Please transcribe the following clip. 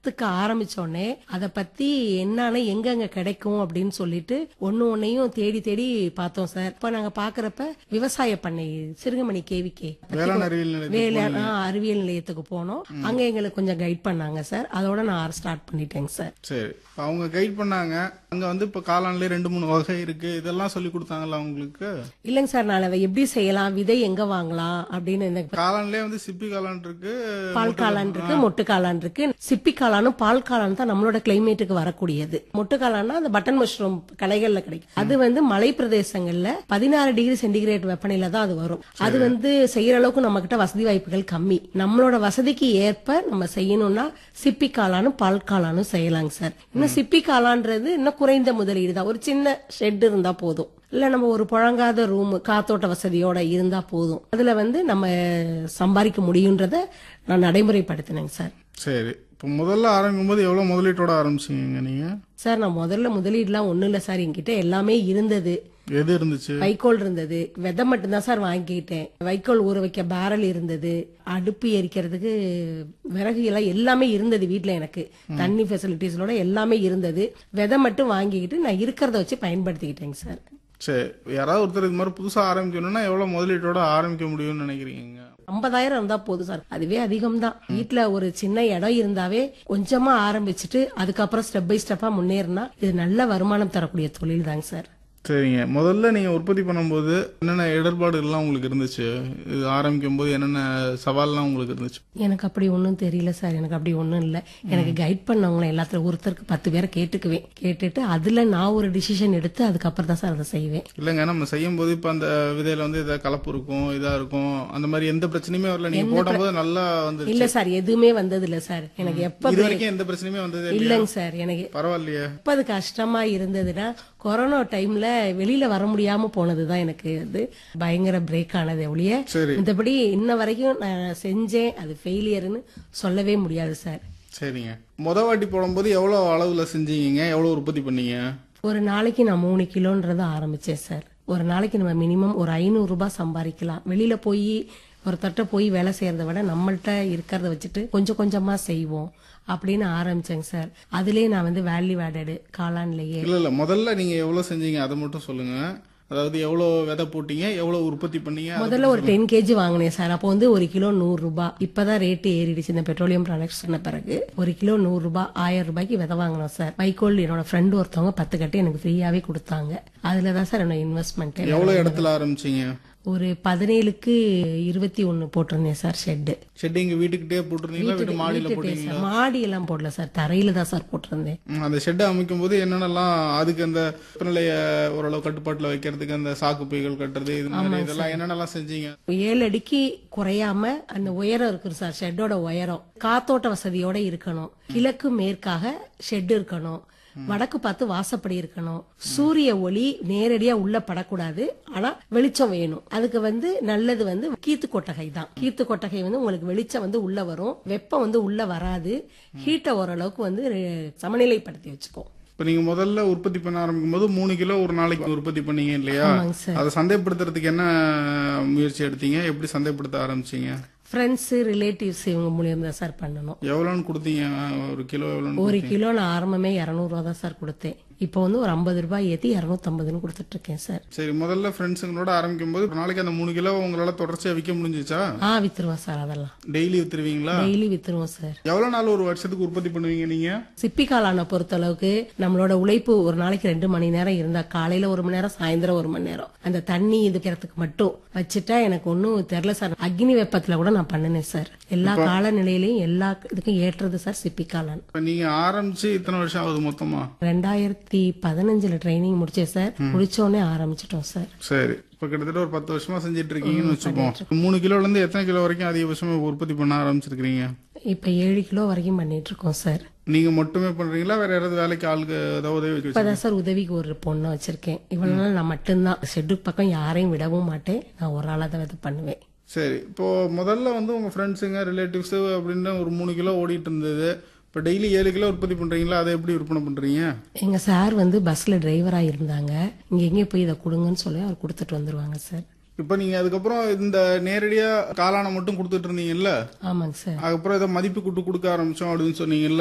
கத்துக்க ஆரம்பிச்சோடனே அதை பத்தி என்னன்னு எங்கெங்க கிடைக்கும் அப்படின்னு சொல்லிட்டு ஒன்னு ஒன்னையும் தேடி தேடி பார்த்தோம் சார் இப்ப நாங்க பாக்குறப்ப விவசாய பண்ணை சிறுகமணி கேவிக்கே வேளாண் அறிவியல் நிலையத்துக்கு வேலை ஆ, அறிவியல் நிலையத்துக்கு போனோம் அங்க எங்களுக்கு கொஞ்சம் கைட் பண்ணாங்க சார் அதோட நான் ஸ்டார்ட் பண்ணிட்டேங்க சார் சரி இப்ப அவங்க கைட் பண்ணாங்க அங்க வந்து இப்ப காளான்ல ரெண்டு மூணு வகை இருக்கு இதெல்லாம் சொல்லி கொடுத்தாங்களா உங்களுக்கு இல்லைங்க சார் நான் அதை எப்படி செய்யலாம் விதை எங்க வாங்கலாம் அப்படின்னு எனக்கு காளான்லயே வந்து சிப்பி காளான் இருக்கு பால் காளான் இருக்கு மொட்டு காளான் இருக்கு சிப்பி காளானும் பால் காளான் தான் நம்மளோட கிளைமேட்டுக்கு வரக்கூடியது மொட்டு காளான்னா அந்த பட்டன் மஷ்ரூம் கடைகள்ல கிடைக்கும் அது வந்து மலை பிரதேசங்கள்ல பதினாறு டிகிரி சென்டிகிரேட் வெப்பநிலை தான் அது வரும் அது வந்து செய்யற அளவுக்கு நம்ம கிட்ட வசதி வாய்ப்புகள் கம்மி நம்மளோட வசதிக்கு ஏற்ப நம்ம செய்யணும்னா சிப்பி காளானும் பால் காளானும் செய்யலாங்க சார் இன்னும் சிப்பி காளான்றது இன்னும் குறைந்த முதலீடு தான் ஒரு சின்ன ஷெட் இருந்தா போதும் இல்ல நம்ம ஒரு புழங்காத ரூம் காத்தோட்ட வசதியோட இருந்தா போதும் அதுல வந்து நம்ம சம்பாதிக்க முடியுன்றத நான் நடைமுறைப்படுத்தினேங்க சார் சரி இப்ப முதல்ல ஆரம்பிக்கும் போது எவ்வளவு முதலீட்டோட ஆரம்பிச்சீங்க நீங்க சார் நான் முதல்ல முதலீடுலாம் ஒண்ணும் இல்ல சார் என்கிட்ட எல்லாமே இருந்தது எது இருந்துச்சு வைக்கோல் இருந்தது விதை மட்டும்தான் சார் வாங்கிக்கிட்டேன் வைக்கோல் ஊற வைக்க பேரல் இருந்தது அடுப்பு எரிக்கிறதுக்கு விறகு எல்லாம் எல்லாமே இருந்தது வீட்ல எனக்கு தண்ணி ஃபெசிலிட்டிஸோட எல்லாமே இருந்தது விதை மட்டும் வாங்கிக்கிட்டு நான் இருக்கிறத வச்சு பயன்படுத்திக்கிட்டேங்க சார் சரி யாராவது ஒருத்தர் இது மாதிரி புதுசா ஆரம்பிக்கணும்னா எவ்வளவு முதலீட்டோட ஆரம்பிக்க முடியும்னு நினைக்கிறீங்க ஐம்பதாயிரம் இருந்தா போதும் சார் அதுவே அதிகம் தான் வீட்டுல ஒரு சின்ன இடம் இருந்தாவே கொஞ்சமா ஆரம்பிச்சுட்டு அதுக்கப்புறம் ஸ்டெப் பை ஸ்டெப்பா முன்னேறினா இது நல்ல வருமானம் தரக்கூடிய தொழில் தாங்க சார் சரிங்க முதல்ல நீங்க உற்பத்தி பண்ணும்போது என்னென்ன இடர்பாடுகள்லாம் உங்களுக்கு இருந்துச்சு இது ஆரம்பிக்கும் போது என்னென்ன சவால்லாம் உங்களுக்கு இருந்துச்சு எனக்கு அப்படி ஒன்றும் தெரியல சார் எனக்கு அப்படி ஒன்றும் இல்லை எனக்கு கைட் பண்ணவங்கள எல்லாத்துல ஒருத்தருக்கு பத்து பேரை கேட்டுக்குவேன் கேட்டுட்டு அதுல நான் ஒரு டிசிஷன் எடுத்து அதுக்கப்புறம் தான் சார் அதை செய்வேன் இல்லைங்க நம்ம செய்யும் போது இப்ப அந்த விதையில வந்து இதை கலப்பு இருக்கும் இதா இருக்கும் அந்த மாதிரி எந்த பிரச்சனையுமே வரல நீங்க போடும்போது நல்லா வந்து இல்ல சார் எதுவுமே வந்தது இல்ல சார் எனக்கு எப்ப இது வரைக்கும் எந்த பிரச்சனையுமே வந்தது இல்லையா? இல்லைங்க சார் எனக்கு பரவாயில்லையே எப்ப அது கஷ்டமா இருந்ததுன்னா கொரோனா டைம்ல வெளியில வர முடியாம போனதுதான் எனக்கு அது பயங்கர பிரேக் ஆனது ஒழிய சரி மத்தபடி இன்ன வரைக்கும் நான் செஞ்சேன் அது ஃபெயிலியர்னு சொல்லவே முடியாது சார் சரிங்க முத வாட்டி போடும்போது எவ்வளவு அளவுல செஞ்சீங்க எவ்வளவு உற்பத்தி பண்ணீங்க ஒரு நாளைக்கு நான் மூணு கிலோன்றத ஆரம்பிச்சேன் சார் ஒரு நாளைக்கு நம்ம மினிமம் ஒரு ஐநூறு ரூபாய் சம்பாதிக்கலாம் வெளியில போய் ஒருத்தர்ட்ட போய் வேலை செய்யறத விட நம்மள்ட்ட இருக்கிறத வச்சுட்டு கொஞ்சம் கொஞ்சமா செய்வோம் அப்படின்னு ஆரம்பிச்சேங்க சார் அதுலயே நான் வந்து வேல்யூ ஆடடு காளான்லயே இல்ல இல்ல முதல்ல நீங்க எவ்வளவு செஞ்சீங்க அதை மட்டும் சொல்லுங்க அதாவது எவ்வளவு விதை போட்டீங்க எவ்வளவு உற்பத்தி பண்ணீங்க அதை முதல்ல ஒரு டென் கேஜி வாங்கினேன் சார் அப்போ வந்து ஒரு கிலோ நூறு ரூபாய் இப்பதான் ரேட்டு ஏறிடுச்சு இந்த பெட்ரோலியம் ப்ராடக்ட்ஸ் சொன்ன பிறகு ஒரு கிலோ நூறு ரூபாய் ஆயிரம் ரூபாய்க்கு விதை வாங்கினோம் சார் வைக்கோல் என்னோட ஃப்ரெண்டு ஒருத்தவங்க பத்து கட்டு எனக்கு ஃப்ரீயாவே கொடுத்தாங்க அதுல தான் சார் என்னோட இன்வெஸ்ட்மெண்ட் எவ்வளவு இடத்துல ஆரம்பிச்சீங்க ஒரு பதினேழுக்கு இருபத்தி ஒன்னு போட்டிருந்தேன் சார் ஷெட்டு செடி இங்க வீட்டுக்கிட்டே போட்டிருந்தீங்களா வீட்டு மாடியில போட்டீங்களா மாடி எல்லாம் போடல சார் தரையில தான் சார் போட்டிருந்தேன் ம், அந்த ஷெட்டை அமைக்கும் போது என்னென்னலாம் அதுக்கு அந்த வெப்பநிலைய ஓரளவு கட்டுப்பாட்டுல வைக்கிறதுக்கு அந்த சாக்கு பைகள் கட்டுறது இது மாதிரி இதெல்லாம் என்னென்னலாம் செஞ்சீங்க ஏழு அடிக்கு குறையாம அந்த உயரம் இருக்குது சார் ஷெட்டோட உயரம் காத்தோட்ட வசதியோட இருக்கணும் கிழக்கு மேற்காக ஷெட் இருக்கணும் வடக்கு பார்த்து வாசப்படி இருக்கணும் சூரிய ஒளி நேரடியா உள்ள படக்கூடாது ஆனா வெளிச்சம் வேணும் அதுக்கு வந்து நல்லது வந்து கீத்து கொட்டகை தான் கீத்து கொட்டகை வந்து உங்களுக்கு வெளிச்சம் வந்து உள்ள வரும் வெப்பம் வந்து உள்ள வராது ஹீட்டை ஓரளவுக்கு வந்து ரெ- சமநிலைப்படுத்தி வச்சுக்கோ இப்ப நீங்க முதல்ல உற்பத்தி பண்ண ஆரம்பிக்கும் போது மூணு கிலோ ஒரு நாளைக்கு உற்பத்தி பண்ணீங்க இல்லையா ஆமாங்க சார் அதை சந்தைப்படுத்துறதுக்கு என்ன முயற்சி எடுத்தீங்க எப்படி சந்தைப்படுத்த ஆரம்பிச்சீங்க ஃப்ரெண்ட்ஸ் ரிலேட்டிவ்ஸ் இவங்க மூலியம் தான் சார் பண்ணணும் எவ்வளவுன்னு கொடுத்தீங்க ஒரு கிலோ எவ்வளவுன்னு ஒரு கிலோ நான் ஆரம்பமே இரநூறுவா தான் சார் கொடுத்தேன் இப்போ வந்து ஒரு ஐம்பது ரூபாய் ஏற்றி இரநூத்தம்பதுன்னு கொடுத்துட்டு இருக்கேன் சார் சரி முதல்ல ஃப்ரெண்ட்ஸுங்களோட ஆரம்பிக்கும் போது ஒரு நாளைக்கு அந்த மூணு கிலோ உங்களால தொடர்ச்சியா விற்க முடிஞ்சுச்சா ஆ வித்துருவோம் சார் அதெல்லாம் டெய்லி வித்துருவீங்களா டெய்லி வித்துருவோம் சார் எவ்வளவு நாள் ஒரு வருஷத்துக்கு உற்பத்தி பண்ணுவீங்க நீங்க சிப்பி காளானை பொறுத்த அளவுக்கு நம்மளோட உழைப்பு ஒரு நாளைக்கு ரெண்டு மணி நேரம் இருந்தா காலையில ஒரு மணி நேரம் சாயந்தரம் ஒரு மணி நேரம் அந்த தண்ணி இதுக்கிறதுக்கு மட்டும் வச்சுட்டா எனக்கு ஒன்றும் தெரில சார் அக்னி வெப்பத்துல கூட நான் பண்ணினேன் சார் எல்லா காலநிலையிலையும் எல்லா இதுக்கும் ஏற்றது சார் சிப்பி காளான் இப்ப நீங்க ஆரம்பிச்சு இத்தனை வருஷம் ஆகுது மொத்தமா ரெண்டாயிரத்தி பதினஞ்சுல ட்ரைனிங் முடிச்சேன் சார் முடிச்ச உடனே ஆரம்பிச்சிட்டோம் சார் சரி இப்ப கிட்டத்தட்ட ஒரு பத்து வருஷமா செஞ்சுட்டு இருக்கீங்கன்னு வச்சுப்போம் மூணு கிலோல இருந்து எத்தனை கிலோ வரைக்கும் அதிகபட்சமா உற்பத்தி பண்ண ஆரம்பிச்சிருக்கீங்க இப்ப ஏழு கிலோ வரைக்கும் பண்ணிட்டு இருக்கோம் சார் நீங்க மட்டுமே பண்றீங்களா வேற யாராவது வேலைக்கு ஆளுக்கு ஏதாவது உதவி வச்சு இப்பதான் சார் உதவிக்கு ஒரு பொண்ணை வச்சிருக்கேன் இவ்வளவு நாள் நான் மட்டும்தான் ஷெட்டு பக்கம் யாரையும் விடவும் மாட்டேன் நான் ஒரு ஆளா தான் இது பண்ணுவேன் சரி இப்போ முதல்ல வந்து உங்க ஃப்ரெண்ட்ஸுங்க ரிலேட்டிவ்ஸ் அப்படின்னு ஒரு மூணு கிலோ ஓடிட்டு இருந்தது இப்போ டெய்லி ஏழு கிலோ உற்பத்தி பண்றீங்களா அதை எப்படி விற்பனை பண்றீங்க எங்க சார் வந்து பஸ்ல டிரைவரா இருந்தாங்க இங்க எங்கே போய் இதை கொடுங்கன்னு சொல்லி அவர் கொடுத்துட்டு வந்துருவாங்க சார் இப்போ நீங்க அதுக்கப்புறம் இந்த நேரடியா காளானை மட்டும் கொடுத்துட்டு இருந்தீங்கல்ல ஆமாங்க சார் அதுக்கப்புறம் ஏதோ மதிப்பு கூட்டு கொடுக்க ஆரம்பிச்சோம் அப்படின்னு சொன்னீங்கல்ல